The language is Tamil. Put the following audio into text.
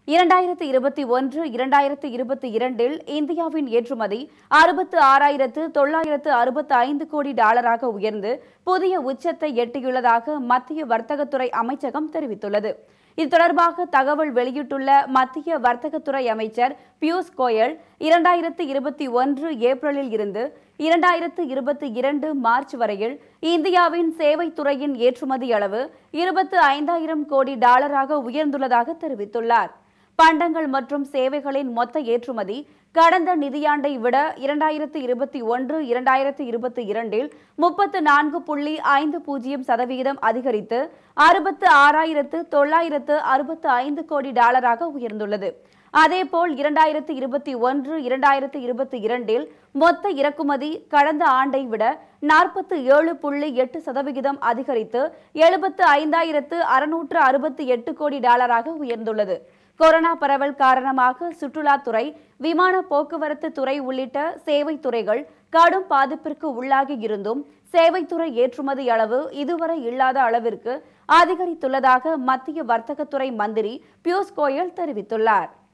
இரண்டாயிரத்து இருபத்தி ஒன்று இரண்டாயிரத்து இருபத்தி இரண்டில் இந்தியாவின் ஏற்றுமதி அறுபத்து ஆறாயிரத்து தொள்ளாயிரத்து அறுபத்து ஐந்து கோடி டாலராக உயர்ந்து புதிய உச்சத்தை எட்டியுள்ளதாக மத்திய வர்த்தகத்துறை அமைச்சகம் தெரிவித்துள்ளது இது தொடர்பாக தகவல் வெளியிட்டுள்ள மத்திய வர்த்தகத்துறை அமைச்சர் பியூஷ் கோயல் இரண்டாயிரத்து இருபத்தி ஒன்று ஏப்ரலில் இருந்து இரண்டாயிரத்து இருபத்தி இரண்டு மார்ச் வரையில் இந்தியாவின் சேவைத் துறையின் ஏற்றுமதி அளவு இருபத்து ஐந்தாயிரம் கோடி டாலராக உயர்ந்துள்ளதாக தெரிவித்துள்ளார் பண்டங்கள் மற்றும் சேவைகளின் மொத்த ஏற்றுமதி கடந்த நிதியாண்டை விட இரண்டாயிரத்து இருபத்தி ஒன்று இரண்டாயிரத்து இருபத்தி இரண்டில் முப்பத்து நான்கு புள்ளி ஐந்து பூஜ்ஜியம் சதவீதம் அதிகரித்து அறுபத்து ஆறாயிரத்து தொள்ளாயிரத்து அறுபத்து ஐந்து கோடி டாலராக உயர்ந்துள்ளது அதேபோல் இரண்டாயிரத்து இருபத்தி ஒன்று இரண்டாயிரத்து இருபத்தி இரண்டில் மொத்த இறக்குமதி கடந்த ஆண்டை விட நாற்பத்து ஏழு புள்ளி எட்டு சதவிகிதம் அதிகரித்து எழுபத்து ஐந்தாயிரத்து அறுநூற்று அறுபத்தி எட்டு கோடி டாலராக உயர்ந்துள்ளது கொரோனா பரவல் காரணமாக சுற்றுலாத்துறை விமான போக்குவரத்து துறை உள்ளிட்ட சேவைத் துறைகள் கடும் பாதிப்பிற்கு உள்ளாகி இருந்தும் சேவைத்துறை ஏற்றுமதி அளவு இதுவரை இல்லாத அளவிற்கு அதிகரித்துள்ளதாக மத்திய வர்த்தகத்துறை மந்திரி பியூஷ் கோயல் தெரிவித்துள்ளார்